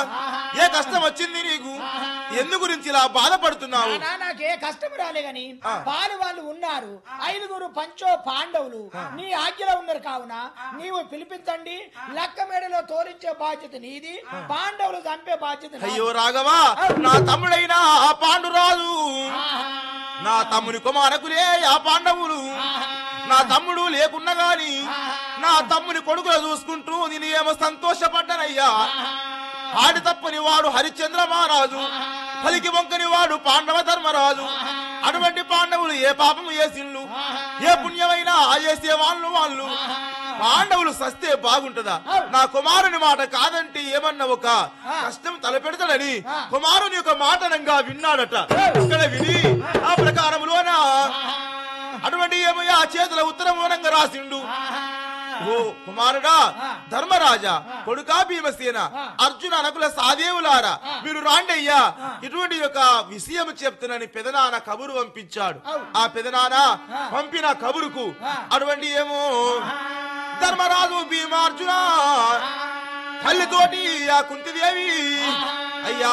ఏ కష్టం వచ్చింది నీకు ఎందు గురించి ఇలా బాధపడుతున్నావు నానా నాకే కష్టం రాలే గాని ఆ. పాలు వాళ్ళు ఉన్నారు ఐదుగురు పంచో పాండవులు నీ ఆజ్ఞలో ఉన్నారు కావున నీవు పిలిపించండి లక్క మేడలో తోరించే బాధ్యత నీది పాండవులు చంపే బాధ్యత నాది. అయ్యో రాఘవా నా తమ్ముడైన ఆ పాండురాజు ఆహా. నా తమ్ముని కుమారకులే ఆ పాండవులు నా తమ్ముడు లేకున్నా గాని నా తమ్ముని కొడుకులు చూసుకుంటూ నేను ఏమో సంతోషపడ్డానయ్యా ఆడి తప్పని వాడు హరిశ్చంద్ర మహారాజు పలికి వంకని వాడు పాండవ ధర్మరాజు అటువంటి పాండవులు ఏ పాపము చేసిండ్లు ఏ పుణ్యమైనా చేసే వాళ్ళు వాళ్ళు పాండవులు సస్తే బాగుంటదా నా కుమారుని మాట కాదంటే ఏమన్నా ఒక కష్టం తలపెడతాడని కుమారుని యొక్క మాటనంగా విన్నాడట ఇక్కడ విని ఆ ప్రకారములోన అటువంటి ఏమయ్యా ఆ చేతుల ఉత్తరం మూలంగా రాసిండు ఓ కుమారుడా ధర్మరాజా కొడుకా భీమసేన అర్జున అనకుల సాదేవులారా మీరు రాండయ్యా ఇటువంటి యొక్క విషయం చెప్తున్నాని పెదనాన్న కబురు పంపించాడు ఆ పెదనాన్న పంపిన కబురుకు అటువంటి ఏమో ధర్మరాజు భీమార్జున తల్లితోటి ఆ కుంతిదేవి అయ్యా